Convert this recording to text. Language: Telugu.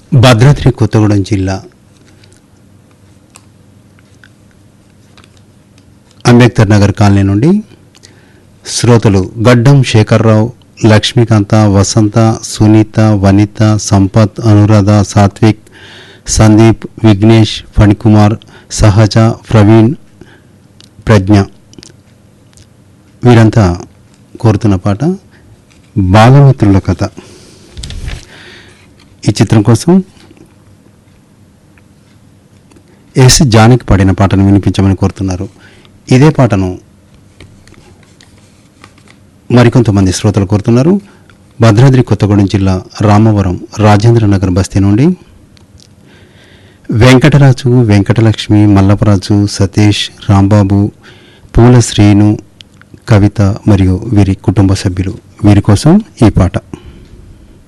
భద్రాద్రి కొత్తగూడెం జిల్లా అంబేద్కర్ నగర్ కాలనీ నుండి శ్రోతలు గడ్డం శేఖర్రావు లక్ష్మీకాంత వసంత సునీత వనిత సంపత్ అనురాధ సాత్విక్ సందీప్ విఘ్నేష్ ఫణికుమార్ సహజ ప్రవీణ్ ప్రజ్ఞ వీరంతా కోరుతున్న పాట బాలమిత్రుల కథ ఈ చిత్రం కోసం ఎస్ జానకి పాడిన పాటను వినిపించమని కోరుతున్నారు ఇదే పాటను మరికొంతమంది శ్రోతలు కోరుతున్నారు భద్రాద్రి కొత్తగూడెం జిల్లా రామవరం రాజేంద్ర నగర్ బస్తీ నుండి వెంకటరాజు వెంకటలక్ష్మి మల్లపరాజు సతీష్ రాంబాబు పూల శ్రీను కవిత మరియు వీరి కుటుంబ సభ్యులు వీరి కోసం ఈ పాట